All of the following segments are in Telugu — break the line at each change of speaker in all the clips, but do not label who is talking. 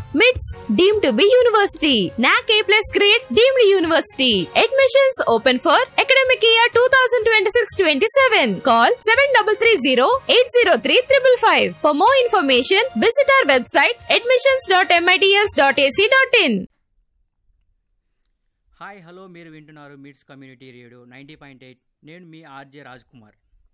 MITS deemed to be university. NAC A plus grade deemed university. Admissions open for academic year 2026-27. Call 7330-803-555. For more information, visit our website admissions.mits.ac.in.
Hi hello మీరు వింటున్నారు MITS community radio ninety point eight నేను మీ ఆర్జే రాజ్ కుమార్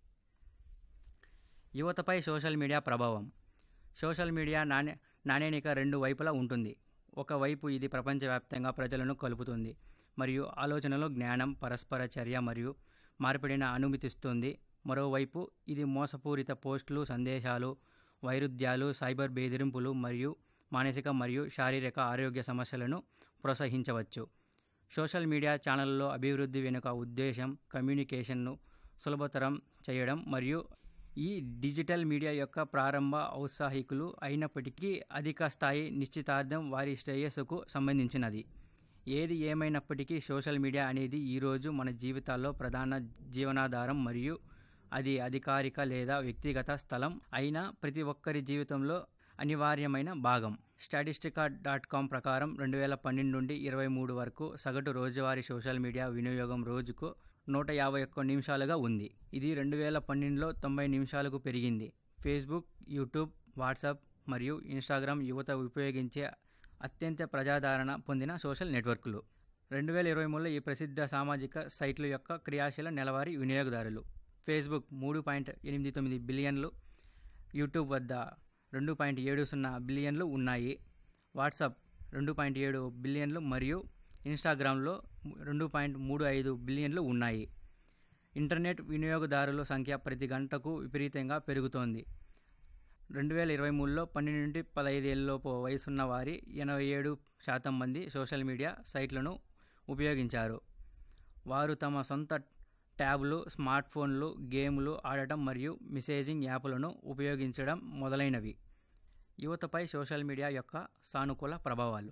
యువతపై సోషల్ మీడియా ప్రభావం సోషల్ మీడియా నాణ్య నాణ్యనిక రెండు వైపులా ఉంటుంది ఒకవైపు ఇది ప్రపంచవ్యాప్తంగా ప్రజలను కలుపుతుంది మరియు ఆలోచనలో జ్ఞానం పరస్పర చర్య మరియు మార్పిడిని అనుమతిస్తుంది మరోవైపు ఇది మోసపూరిత పోస్టులు సందేశాలు వైరుధ్యాలు సైబర్ బెదిరింపులు మరియు మానసిక మరియు శారీరక ఆరోగ్య సమస్యలను ప్రోత్సహించవచ్చు సోషల్ మీడియా ఛానళ్ళలో అభివృద్ధి వెనుక ఉద్దేశం కమ్యూనికేషన్ను సులభతరం చేయడం మరియు ఈ డిజిటల్ మీడియా యొక్క ప్రారంభ ఔత్సాహికులు అయినప్పటికీ అధిక స్థాయి నిశ్చితార్థం వారి శ్రేయస్సుకు సంబంధించినది ఏది ఏమైనప్పటికీ సోషల్ మీడియా అనేది ఈరోజు మన జీవితాల్లో ప్రధాన జీవనాధారం మరియు అది అధికారిక లేదా వ్యక్తిగత స్థలం అయిన ప్రతి ఒక్కరి జీవితంలో అనివార్యమైన భాగం స్టాటిస్టికా డాట్ కామ్ ప్రకారం రెండు వేల పన్నెండు నుండి ఇరవై మూడు వరకు సగటు రోజువారీ సోషల్ మీడియా వినియోగం రోజుకు నూట యాభై ఒక్క నిమిషాలుగా ఉంది ఇది రెండు వేల పన్నెండులో తొంభై నిమిషాలకు పెరిగింది ఫేస్బుక్ యూట్యూబ్ వాట్సాప్ మరియు ఇన్స్టాగ్రామ్ యువత ఉపయోగించే అత్యంత ప్రజాదరణ పొందిన సోషల్ నెట్వర్క్లు రెండు వేల ఇరవై మూడులో ఈ ప్రసిద్ధ సామాజిక సైట్ల యొక్క క్రియాశీల నెలవారీ వినియోగదారులు ఫేస్బుక్ మూడు పాయింట్ ఎనిమిది తొమ్మిది బిలియన్లు యూట్యూబ్ వద్ద రెండు పాయింట్ ఏడు సున్నా బిలియన్లు ఉన్నాయి వాట్సాప్ రెండు పాయింట్ ఏడు బిలియన్లు మరియు ఇన్స్టాగ్రామ్లో రెండు పాయింట్ మూడు ఐదు బిలియన్లు ఉన్నాయి ఇంటర్నెట్ వినియోగదారుల సంఖ్య ప్రతి గంటకు విపరీతంగా పెరుగుతోంది రెండు వేల ఇరవై మూడులో పన్నెండు నుండి పదహైదేళ్ళలోపు వయసున్న వారి ఎనభై ఏడు శాతం మంది సోషల్ మీడియా సైట్లను ఉపయోగించారు వారు తమ సొంత ట్యాబ్లు స్మార్ట్ ఫోన్లు గేమ్లు ఆడటం మరియు మెసేజింగ్ యాప్లను ఉపయోగించడం మొదలైనవి యువతపై సోషల్ మీడియా యొక్క సానుకూల ప్రభావాలు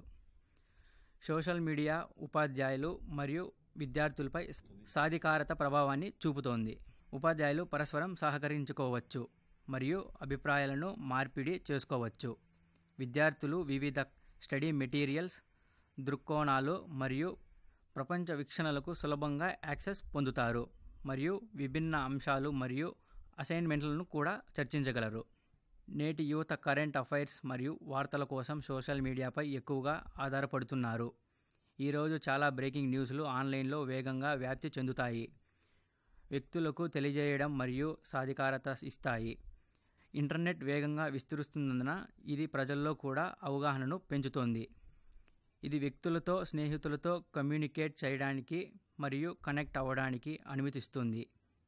సోషల్ మీడియా ఉపాధ్యాయులు మరియు విద్యార్థులపై సాధికారత ప్రభావాన్ని చూపుతోంది ఉపాధ్యాయులు పరస్పరం సహకరించుకోవచ్చు మరియు అభిప్రాయాలను మార్పిడి చేసుకోవచ్చు విద్యార్థులు వివిధ స్టడీ మెటీరియల్స్ దృక్కోణాలు మరియు ప్రపంచ వీక్షణలకు సులభంగా యాక్సెస్ పొందుతారు మరియు విభిన్న అంశాలు మరియు అసైన్మెంట్లను కూడా చర్చించగలరు నేటి యువత కరెంట్ అఫైర్స్ మరియు వార్తల కోసం సోషల్ మీడియాపై ఎక్కువగా ఆధారపడుతున్నారు ఈరోజు చాలా బ్రేకింగ్ న్యూస్లు ఆన్లైన్లో వేగంగా వ్యాప్తి చెందుతాయి వ్యక్తులకు తెలియజేయడం మరియు సాధికారత ఇస్తాయి ఇంటర్నెట్ వేగంగా విస్తరిస్తున్నందున ఇది ప్రజల్లో కూడా అవగాహనను పెంచుతోంది ఇది వ్యక్తులతో స్నేహితులతో కమ్యూనికేట్ చేయడానికి మరియు కనెక్ట్ అవ్వడానికి అనుమతిస్తుంది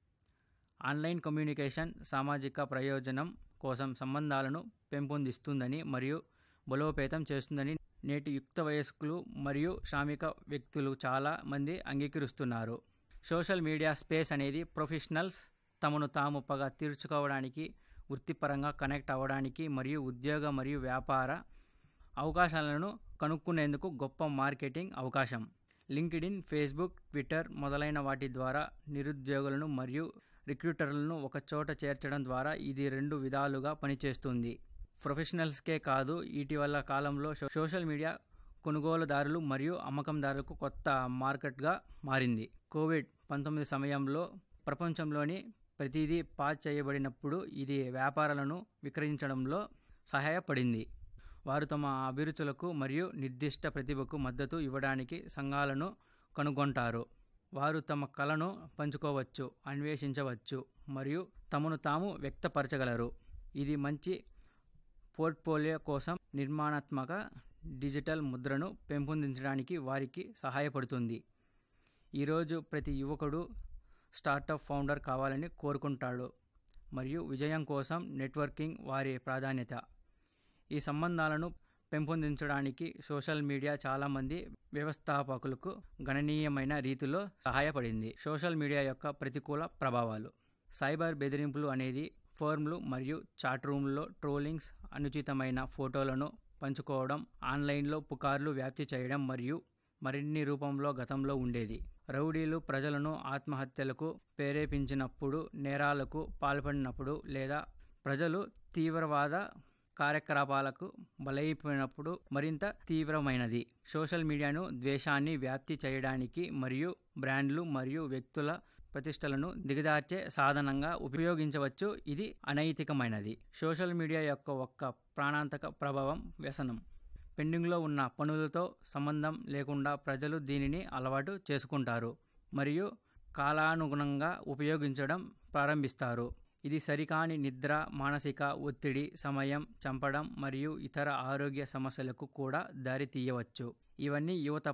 ఆన్లైన్ కమ్యూనికేషన్ సామాజిక ప్రయోజనం కోసం సంబంధాలను పెంపొందిస్తుందని మరియు బలోపేతం చేస్తుందని నేటి యుక్త వయస్కులు మరియు శ్రామిక వ్యక్తులు చాలా మంది అంగీకరిస్తున్నారు సోషల్ మీడియా స్పేస్ అనేది ప్రొఫెషనల్స్ తమను తాము పగ తీర్చుకోవడానికి వృత్తిపరంగా కనెక్ట్ అవ్వడానికి మరియు ఉద్యోగ మరియు వ్యాపార అవకాశాలను కనుక్కునేందుకు గొప్ప మార్కెటింగ్ అవకాశం లింక్డ్ఇన్ ఫేస్బుక్ ట్విట్టర్ మొదలైన వాటి ద్వారా నిరుద్యోగులను మరియు రిక్రూటర్లను ఒక చోట చేర్చడం ద్వారా ఇది రెండు విధాలుగా పనిచేస్తుంది ప్రొఫెషనల్స్కే కాదు ఇటీవల కాలంలో సో- సోషల్ మీడియా కొనుగోలుదారులు మరియు అమ్మకందారులకు కొత్త మార్కెట్గా మారింది కోవిడ్ పంతొమ్మిది సమయంలో ప్రపంచంలోని ప్రతిదీ పాజ్ చేయబడినప్పుడు ఇది వ్యాపారాలను విక్రయించడంలో సహాయపడింది వారు తమ అభిరుచులకు మరియు నిర్దిష్ట ప్రతిభకు మద్దతు ఇవ్వడానికి సంఘాలను కనుగొంటారు వారు తమ కళను పంచుకోవచ్చు అన్వేషించవచ్చు మరియు తమను తాము వ్యక్తపరచగలరు ఇది మంచి పోర్ట్ఫోలియో కోసం నిర్మాణాత్మక డిజిటల్ ముద్రను పెంపొందించడానికి వారికి సహాయపడుతుంది ఈరోజు ప్రతి యువకుడు స్టార్టప్ ఫౌండర్ కావాలని కోరుకుంటాడు మరియు విజయం కోసం నెట్వర్కింగ్ వారి ప్రాధాన్యత ఈ సంబంధాలను పెంపొందించడానికి సోషల్ మీడియా చాలామంది వ్యవస్థాపకులకు గణనీయమైన రీతిలో సహాయపడింది సోషల్ మీడియా యొక్క ప్రతికూల ప్రభావాలు సైబర్ బెదిరింపులు అనేది ఫోర్మ్లు మరియు చాట్ రూమ్లో ట్రోలింగ్స్ అనుచితమైన ఫోటోలను పంచుకోవడం ఆన్లైన్లో పుకార్లు వ్యాప్తి చేయడం మరియు మరిన్ని రూపంలో గతంలో ఉండేది రౌడీలు ప్రజలను ఆత్మహత్యలకు ప్రేరేపించినప్పుడు నేరాలకు పాల్పడినప్పుడు లేదా ప్రజలు తీవ్రవాద కార్యకలాపాలకు బలైపోయినప్పుడు మరింత తీవ్రమైనది సోషల్ మీడియాను ద్వేషాన్ని వ్యాప్తి చేయడానికి మరియు బ్రాండ్లు మరియు వ్యక్తుల ప్రతిష్టలను దిగజార్చే సాధనంగా ఉపయోగించవచ్చు ఇది అనైతికమైనది సోషల్ మీడియా యొక్క ఒక్క ప్రాణాంతక ప్రభావం వ్యసనం పెండింగ్లో ఉన్న పనులతో సంబంధం లేకుండా ప్రజలు దీనిని అలవాటు చేసుకుంటారు మరియు కాలానుగుణంగా ఉపయోగించడం ప్రారంభిస్తారు ఇది సరికాని నిద్ర మానసిక ఒత్తిడి సమయం చంపడం మరియు ఇతర ఆరోగ్య సమస్యలకు కూడా దారి తీయవచ్చు ఇవన్నీ యువత